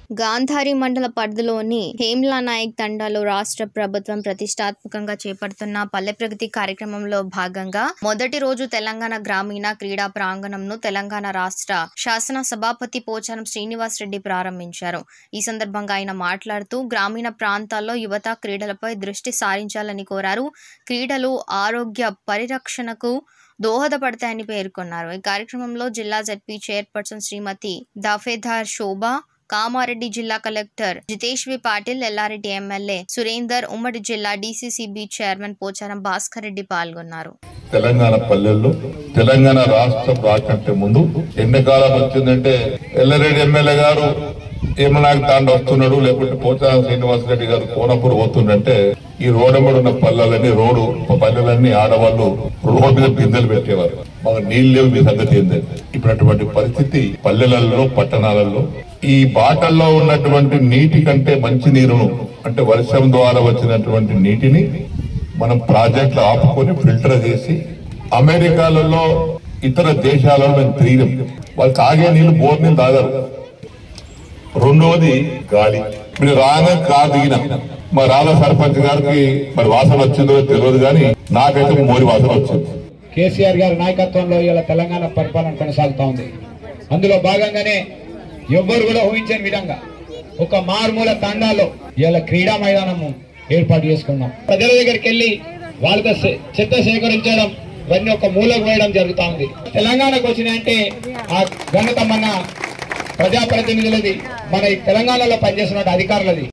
గాంధారి మండల పరిధిలోని హేమ్లా నాయక్ తండాలో రాష్ట్ర ప్రభుత్వం ప్రతిష్టాత్మకంగా చేపడుతున్న పల్లె ప్రగతి కార్యక్రమంలో భాగంగా మొదటి రోజు తెలంగాణ గ్రామీణ క్రీడా ప్రాంగణంను తెలంగాణ రాష్ట్ర శాసన సభాపతి పోచారం శ్రీనివాస్ రెడ్డి ప్రారంభించారు ఈ సందర్భంగా ఆయన మాట్లాడుతూ గ్రామీణ ప్రాంతాల్లో యువత క్రీడలపై దృష్టి సారించాలని కోరారు క్రీడలు ఆరోగ్య పరిరక్షణకు దోహదపడతాయని పేర్కొన్నారు ఈ కార్యక్రమంలో జిల్లా జడ్పీ చైర్పర్సన్ శ్రీమతి దాఫేదార్ శోభ కామారెడ్డి జిల్లా collector Jitesh V Patil Yellareddy MLA Surender ఉమ్మడి జిల్లా డీసీసీబీ చైర్మన్ పోచారం భాస్కర్ రెడ్డి పాల్గొన్నారు తెలంగాణ పల్లెల్లో తెలంగాణ రాష్ట్రం రాకంటే ముందు ఎండాకాలం వచ్చిందంటే ఎల్లారెడ్డి ఎమ్మెల్యే గారు ఏమనాకి తాండ వస్తున్నాడు లేకుంటే పోచారం శ్రీనివాస్ రెడ్డి గారు కోనపూర్ పోతుండంటే ఈ రోడ్డు ఉన్న పల్లెలన్నీ రోడ్డు పల్లెలన్నీ ఆడవాళ్ళు రోడ్డు మీద బిందెలు పెట్టేవారు మాకు నీళ్ళు లేవు మీ సంగతి ఏంటంటే ఇప్పుడు అటువంటి పరిస్థితి పల్లెలలో పట్టణాలలో ఈ బాటల్లో ఉన్నటువంటి నీటి కంటే మంచి నీరును అంటే వర్షం ద్వారా వచ్చినటువంటి నీటిని మనం ప్రాజెక్టులు ఆపుకొని ఫిల్టర్ చేసి అమెరికాలలో ఇతర దేశాలలో మేము తిరిగినాం వాళ్ళు తాగే నీళ్లు బోర్ నీళ్ళు తాగరు రెండవది గాలి మీరు రాగా కారు దిగిన మా రాళ్ళ సర్పంచ్ గారికి మరి వాసన వచ్చిందో తెలియదు కానీ నాకైతే మోరి వాసన వచ్చింది కేసీఆర్ గారి నాయకత్వంలో ఇలా తెలంగాణ పరిపాలన కొనసాగుతా ఉంది అందులో భాగంగానే ఎవ్వరు కూడా ఊహించని విధంగా ఒక మారుమూల తండాలో ఇలా క్రీడా మైదానము ఏర్పాటు చేసుకున్నాం ప్రజల దగ్గరికి వెళ్ళి వాళ్ళతో చె- చెత్త సేకరించడం ఇవన్నీ ఒక మూలకు వేయడం జరుగుతా ఉంది తెలంగాణకు వచ్చినాయంటే ఆ ఘనత మన ప్రజాప్రతినిధులది మన ఈ తెలంగాణలో పనిచేస్తున్న అధికారులది